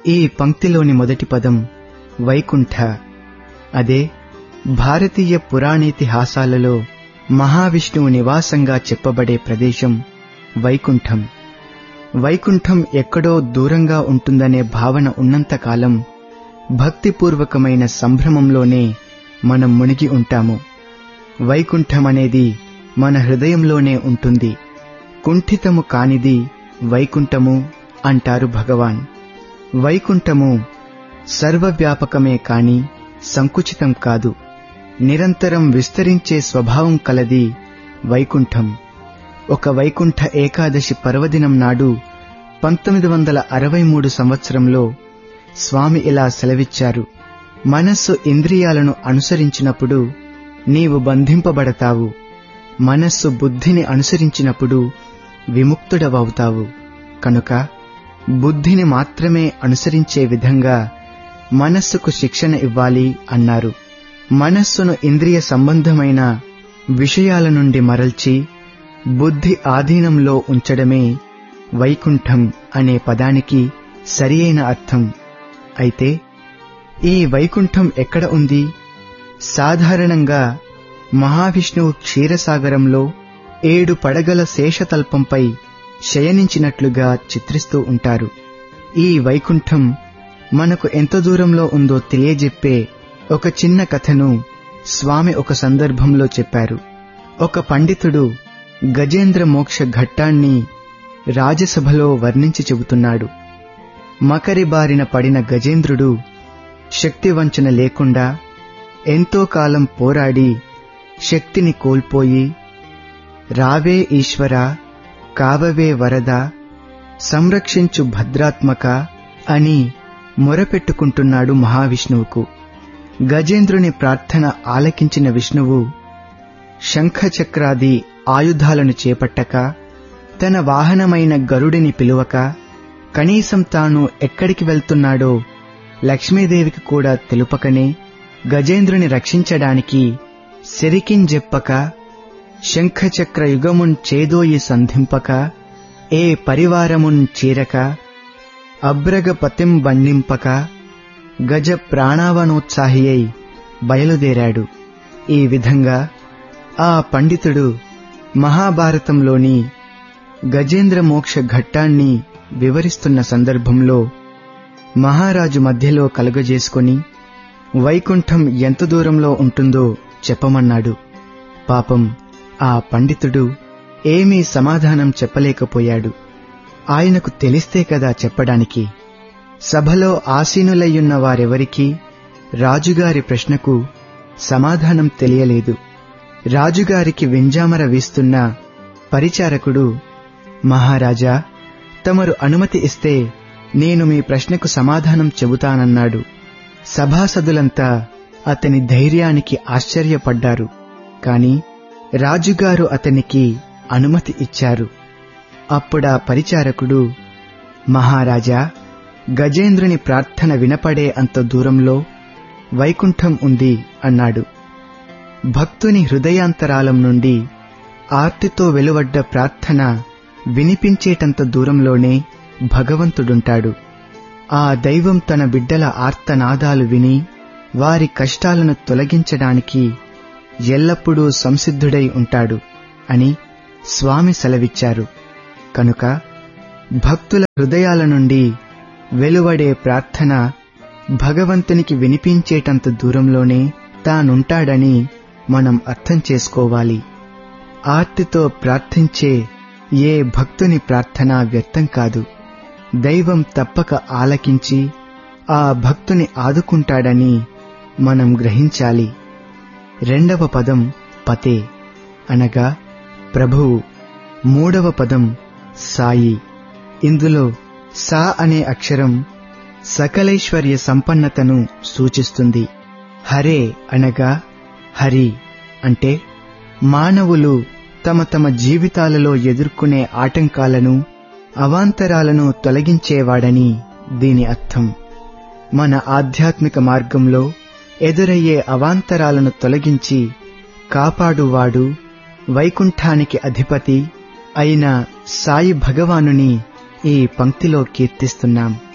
ఈ పంక్తిలోని మొదటి పదం వైకుంఠ అదే భారతీయ పురాణేతిహాసాలలో మహావిష్ణువు నివాసంగా చెప్పబడే ప్రదేశం వైకుంఠం వైకుంఠం ఎక్కడో దూరంగా ఉంటుందనే భావన ఉన్నంతకాలం భక్తిపూర్వకమైన సంభ్రమంలోనే మనం మునిగి ఉంటాము వైకుంఠం అనేది మన హృదయంలోనే ఉంటుంది కుంఠితము కానిది వైకుంఠము అంటారు భగవాన్ వైకుంఠము సర్వవ్యాపకమే కాని సంకుచితం కాదు నిరంతరం విస్తరించే స్వభావం కలది వైకుంఠం ఒక వైకుంఠ ఏకాదశి పర్వదినం నాడు పంతొమ్మిది వందల అరవై మూడు సంవత్సరంలో స్వామి ఇలా సెలవిచ్చారు మనస్సు ఇంద్రియాలను అనుసరించినప్పుడు నీవు బంధింపబడతావు మనస్సు బుద్ధిని అనుసరించినప్పుడు విముక్తుడవవుతావు కనుక బుద్ధిని మాత్రమే అనుసరించే విధంగా మనస్సుకు శిక్షణ ఇవ్వాలి అన్నారు మనస్సును ఇంద్రియ సంబంధమైన విషయాల నుండి మరల్చి బుద్ధి ఆధీనంలో ఉంచడమే వైకుంఠం అనే పదానికి సరియైన అర్థం అయితే ఈ వైకుంఠం ఎక్కడ ఉంది సాధారణంగా మహావిష్ణువు క్షీరసాగరంలో ఏడు పడగల శేషతల్పంపై శయనించినట్లుగా చిత్రిస్తూ ఉంటారు ఈ వైకుంఠం మనకు ఎంత దూరంలో ఉందో తెలియజెప్పే ఒక చిన్న కథను స్వామి ఒక సందర్భంలో చెప్పారు ఒక పండితుడు గజేంద్ర మోక్ష ఘట్టాన్ని రాజసభలో వర్ణించి చెబుతున్నాడు మకరి బారిన పడిన గజేంద్రుడు శక్తివంచన లేకుండా ఎంతో కాలం పోరాడి శక్తిని కోల్పోయి రావే ఈశ్వర కావవే వరద సంరక్షించు భద్రాత్మక అని మొరపెట్టుకుంటున్నాడు మహావిష్ణువుకు గజేంద్రుని ప్రార్థన ఆలకించిన విష్ణువు శంఖచక్రాది ఆయుధాలను చేపట్టక తన వాహనమైన గరుడిని పిలువక కనీసం తాను ఎక్కడికి వెళ్తున్నాడో లక్ష్మీదేవికి కూడా తెలుపకనే గజేంద్రుని రక్షించడానికి సెరికింజెప్పక శంఖచక్ర యుగమున్ చేదోయి సంధింపక ఏ పరివారమున్ చీరక అబ్రగపతిం బండింపక గజ ప్రాణావనోత్సాహి అయి బయలుదేరాడు ఈ విధంగా ఆ పండితుడు మహాభారతంలోని గజేంద్ర మోక్ష ఘట్టాన్ని వివరిస్తున్న సందర్భంలో మహారాజు మధ్యలో కలుగజేసుకొని వైకుంఠం ఎంత దూరంలో ఉంటుందో చెప్పమన్నాడు పాపం ఆ పండితుడు ఏమీ సమాధానం చెప్పలేకపోయాడు ఆయనకు తెలిస్తే కదా చెప్పడానికి సభలో ఆసీనులయ్యున్న వారెవరికీ రాజుగారి ప్రశ్నకు సమాధానం తెలియలేదు రాజుగారికి వింజామర వీస్తున్న పరిచారకుడు మహారాజా తమరు అనుమతి ఇస్తే నేను మీ ప్రశ్నకు సమాధానం చెబుతానన్నాడు సభాసదులంతా అతని ధైర్యానికి ఆశ్చర్యపడ్డారు కాని రాజుగారు అతనికి అనుమతి ఇచ్చారు అప్పుడా పరిచారకుడు మహారాజా గజేంద్రుని ప్రార్థన వినపడే అంత దూరంలో వైకుంఠం ఉంది అన్నాడు భక్తుని హృదయాంతరాలం నుండి ఆర్తితో వెలువడ్డ ప్రార్థన వినిపించేటంత దూరంలోనే భగవంతుడుంటాడు ఆ దైవం తన బిడ్డల ఆర్తనాదాలు విని వారి కష్టాలను తొలగించడానికి ఎల్లప్పుడూ సంసిద్ధుడై ఉంటాడు అని స్వామి సెలవిచ్చారు కనుక భక్తుల హృదయాల నుండి వెలువడే ప్రార్థన భగవంతునికి వినిపించేటంత దూరంలోనే తానుంటాడని మనం అర్థం చేసుకోవాలి ఆర్తితో ప్రార్థించే ఏ భక్తుని ప్రార్థన వ్యర్థం కాదు దైవం తప్పక ఆలకించి ఆ భక్తుని ఆదుకుంటాడని మనం గ్రహించాలి రెండవ పదం పతే అనగా ప్రభువు మూడవ పదం సాయి ఇందులో సా అనే అక్షరం సకలైశ్వర్య సంపన్నతను సూచిస్తుంది హరే అనగా హరి అంటే మానవులు తమ తమ జీవితాలలో ఎదుర్కొనే ఆటంకాలను అవాంతరాలను తొలగించేవాడని దీని అర్థం మన ఆధ్యాత్మిక మార్గంలో ఎదురయ్యే అవాంతరాలను తొలగించి కాపాడువాడు వైకుంఠానికి అధిపతి అయిన సాయి భగవానుని ఈ పంక్తిలో కీర్తిస్తున్నాం